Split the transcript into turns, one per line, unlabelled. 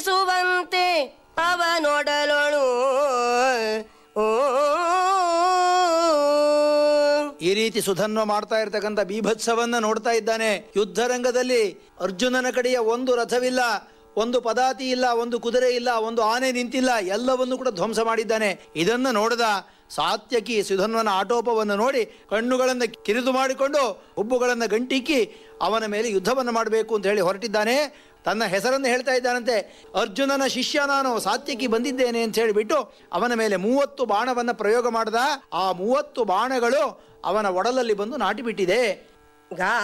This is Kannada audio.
ರಂಜಿಸುವಂತೆ ಅವನೊಡಲೊಳು ಓ
ಈ ರೀತಿ ಸುಧನ್ವ ಮಾಡ್ತಾ ಇರ್ತಕ್ಕಂಥ ಬೀಭತ್ಸವನ್ನ ನೋಡ್ತಾ ಇದ್ದಾನೆ ಯುದ್ಧರಂಗದಲ್ಲಿ ಅರ್ಜುನನ ಕಡೆಯ ಒಂದು ರಥವಿಲ್ಲ ಒಂದು ಪದಾತಿ ಇಲ್ಲ ಒಂದು ಕುದುರೆ ಇಲ್ಲ ಒಂದು ಆನೆ ನಿಂತಿಲ್ಲ ಎಲ್ಲವನ್ನು ಕೂಡ ಧ್ವಂಸ ಮಾಡಿದ್ದಾನೆ ಇದನ್ನ ನೋಡಿದ ಸಾತ್ಯಕಿ ಸುಧನ್ವನ ಆಟೋಪವನ್ನು ನೋಡಿ ಕಣ್ಣುಗಳನ್ನು ಕಿರಿದು ಮಾಡಿಕೊಂಡು ಹುಬ್ಬುಗಳನ್ನು ಗಂಟಿಕ್ಕಿ ಅವನ ಮೇಲೆ ಯುದ್ಧವನ್ನು ಮಾಡಬೇಕು ಅಂತ ಹೇಳಿ ಹೊರಟಿದ್ದಾನೆ ತನ್ನ ಹೆಸರನ್ನು ಹೇಳ್ತಾ ಇದ್ದಾನಂತೆ ಅರ್ಜುನನ ಶಿಷ್ಯ ನಾನು ಸಾತ್ಯಕಿ ಬಂದಿದ್ದೇನೆ ಅಂತ ಹೇಳಿಬಿಟ್ಟು ಅವನ ಮೇಲೆ ಮೂವತ್ತು ಬಾಣವನ್ನು ಪ್ರಯೋಗ ಮಾಡಿದ ಆ ಮೂವತ್ತು ಬಾಣಗಳು ಅವನ ಒಡಲಲ್ಲಿ ಬಂದು ನಾಟಿಬಿಟ್ಟಿದೆ
ಗಾ